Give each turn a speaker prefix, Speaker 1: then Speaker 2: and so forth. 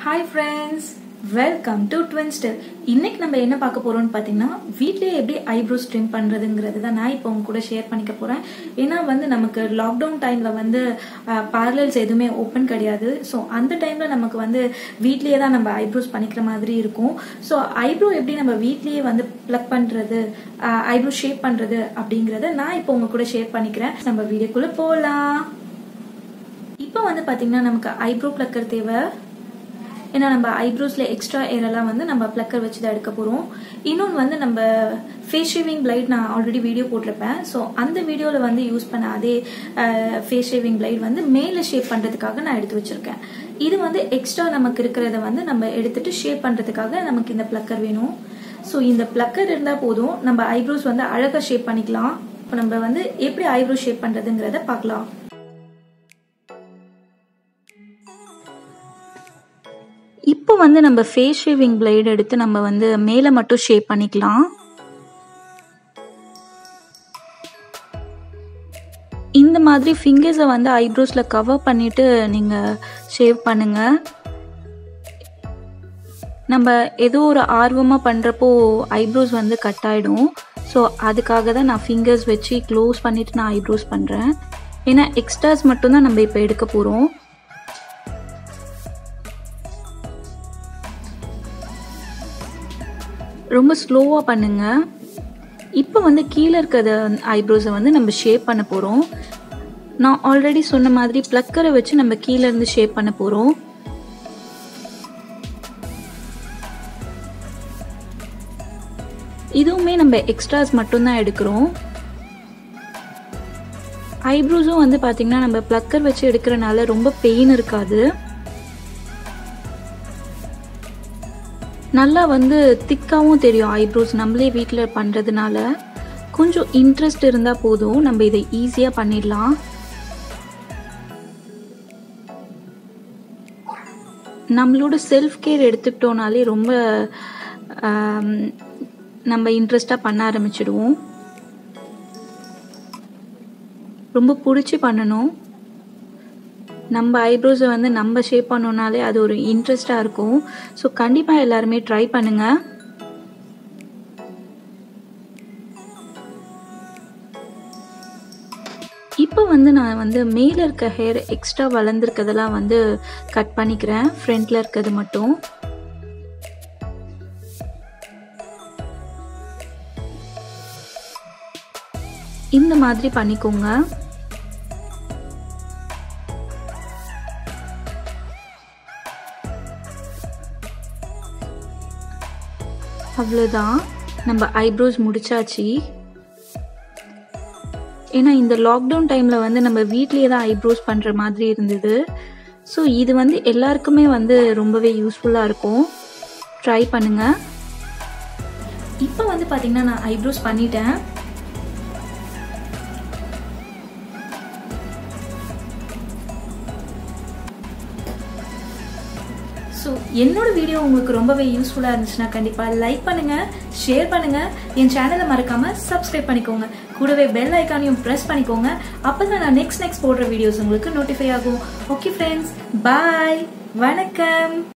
Speaker 1: hi friends welcome to twin still இன்னைக்கு நம்ம என்ன பார்க்க போறோம்னு பார்த்தீங்கன்னா வீட்லயே எப்படி ஐப்ரோஸ் ட்ரிம் பண்றதுங்கிறது தான் நான் இப்போ உங்க கூட ஷேர் பண்ணிக்க போறேன் ஏன்னா வந்து நமக்கு லாக்டவுன் டைம்ல வந்து பார்லர்ஸ் எதுவுமே ஓப்பன் கிடையாது ஸோ அந்த டைம்ல நமக்கு வந்து வீட்லயே தான் நம்ம ஐப்ரோஸ் பண்ணிக்கிற மாதிரி இருக்கும் ஸோ ஐப்ரோ எப்படி நம்ம வீட்லயே வந்து ப்ளக் பண்றது ஐப்ரோ ஷேப் பண்றது அப்படிங்கறத நான் இப்போ உங்க கூட ஷேர் பண்ணிக்கிறேன் நம்ம வீடியோக்குள்ள போகலாம் இப்போ வந்து பாத்தீங்கன்னா நமக்கு ஐப்ரோ பிளக்கர் தேவை ஏன்னா நம்ம ஐப்ரோஸ்ல எக்ஸ்ட்ரா ஏரெல்லாம் வந்து நம்ம பிளக்கர் வச்சு தான் எடுக்க போறோம் இன்னொன்று வந்து நம்ம ஃபேஸ் ஷேவிங் பிளைட் நான் ஆல்ரெடி வீடியோ போட்டிருப்பேன் ஸோ அந்த வீடியோவில் வந்து யூஸ் பண்ண அதே ஃபேஸ் ஷேவிங் பிளைட் வந்து மேலே ஷேப் பண்ணுறதுக்காக நான் எடுத்து வச்சிருக்கேன் இது வந்து எக்ஸ்ட்ரா நமக்கு இருக்கிறத வந்து நம்ம எடுத்துட்டு ஷேப் பண்ணுறதுக்காக நமக்கு இந்த பிளக்கர் வேணும் ஸோ இந்த பிளக்கர் இருந்தால் போதும் நம்ம ஐப்ரோஸ் வந்து அழகாக ஷேப் பண்ணிக்கலாம் இப்போ நம்ம வந்து எப்படி ஐப்ரோ ஷேப் பண்ணுறதுங்கிறத பார்க்கலாம் இப்போ வந்து நம்ம ஃபேஸ் ஷேவிங் பிளேட் எடுத்து நம்ம வந்து மேலே மட்டும் ஷேப் பண்ணிக்கலாம் இந்த மாதிரி ஃபிங்கர்ஸை வந்து ஐப்ரோஸில் கவர் பண்ணிட்டு நீங்கள் ஷேவ் பண்ணுங்க நம்ம ஏதோ ஒரு ஆர்வமாக பண்ணுறப்போ ஐப்ரோஸ் வந்து கட் ஆகிடும் ஸோ அதுக்காக தான் நான் ஃபிங்கர்ஸ் வச்சு க்ளோஸ் பண்ணிவிட்டு நான் ஐப்ரோஸ் பண்ணுறேன் ஏன்னா எக்ஸ்ட்ராஸ் மட்டும்தான் நம்ம இப்போ எடுக்க போகிறோம் ரொம்ப ஸ்லோவாக பண்ணுங்க இப்போ வந்து கீழே இருக்கிற ஐப்ரோஸை வந்து நம்ம ஷேப் பண்ண போகிறோம் நான் ஆல்ரெடி சொன்ன மாதிரி ப்ளக்கரை வச்சு நம்ம கீழே இருந்து ஷேப் பண்ண போகிறோம் இதுவுமே நம்ம எக்ஸ்ட்ராஸ் மட்டும்தான் எடுக்கிறோம் ஐப்ரோஸும் வந்து பார்த்திங்கன்னா நம்ம ப்ளக்கர் வச்சு எடுக்கிறனால ரொம்ப பெயின் இருக்காது நல்லா வந்து திக்காகவும் தெரியும் ஐப்ரோஸ் நம்மளே வீட்டில் பண்ணுறதுனால கொஞ்சம் இன்ட்ரெஸ்ட் இருந்தால் போதும் நம்ம இதை ஈஸியாக பண்ணிடலாம் நம்மளோட செல்ஃப் கேர் எடுத்துக்கிட்டோனாலே ரொம்ப நம்ம இன்ட்ரெஸ்டாக பண்ண ஆரம்பிச்சிடுவோம் ரொம்ப பிடிச்சி பண்ணணும் நம்ம ஐப்ரோஸை வந்து நம்ம ஷேப் பண்ணோம்னாலே அது ஒரு இன்ட்ரெஸ்டாக இருக்கும் ஸோ கண்டிப்பாக எல்லாருமே ட்ரை பண்ணுங்கள் இப்போ வந்து நான் வந்து மேலே இருக்க ஹேர் எக்ஸ்ட்ரா வளர்ந்துருக்கதெல்லாம் வந்து கட் பண்ணிக்கிறேன் ஃப்ரண்ட்டில் இருக்கிறது மட்டும் இந்த மாதிரி பண்ணிக்கோங்க அவ்வளோதான் நம்ம ஐப்ரோஸ் முடிச்சாச்சு ஏன்னா இந்த லாக்டவுன் டைமில் வந்து நம்ம வீட்லேயே தான் ஐப்ரோஸ் பண்ணுற மாதிரி இருந்தது ஸோ இது வந்து எல்லாருக்குமே வந்து ரொம்பவே யூஸ்ஃபுல்லாக இருக்கும் ட்ரை பண்ணுங்கள் இப்போ வந்து பார்த்தீங்கன்னா நான் ஐப்ரோஸ் பண்ணிட்டேன் ஸோ என்னோட வீடியோ உங்களுக்கு ரொம்பவே யூஸ்ஃபுல்லாக இருந்துச்சுன்னா கண்டிப்பாக லைக் பண்ணுங்கள் ஷேர் பண்ணுங்கள் என் சேனலை மறக்காமல் சப்ஸ்கிரைப் பண்ணிக்கோங்க கூடவே பெல் ஐக்கானையும் ப்ரெஸ் பண்ணிக்கோங்க அப்போ தான் நான் நெக்ஸ்ட் நெக்ஸ்ட் போடுற வீடியோஸ் உங்களுக்கு நோட்டிஃபை ஆகும் ஓகே ஃப்ரெண்ட்ஸ் பாய் வணக்கம்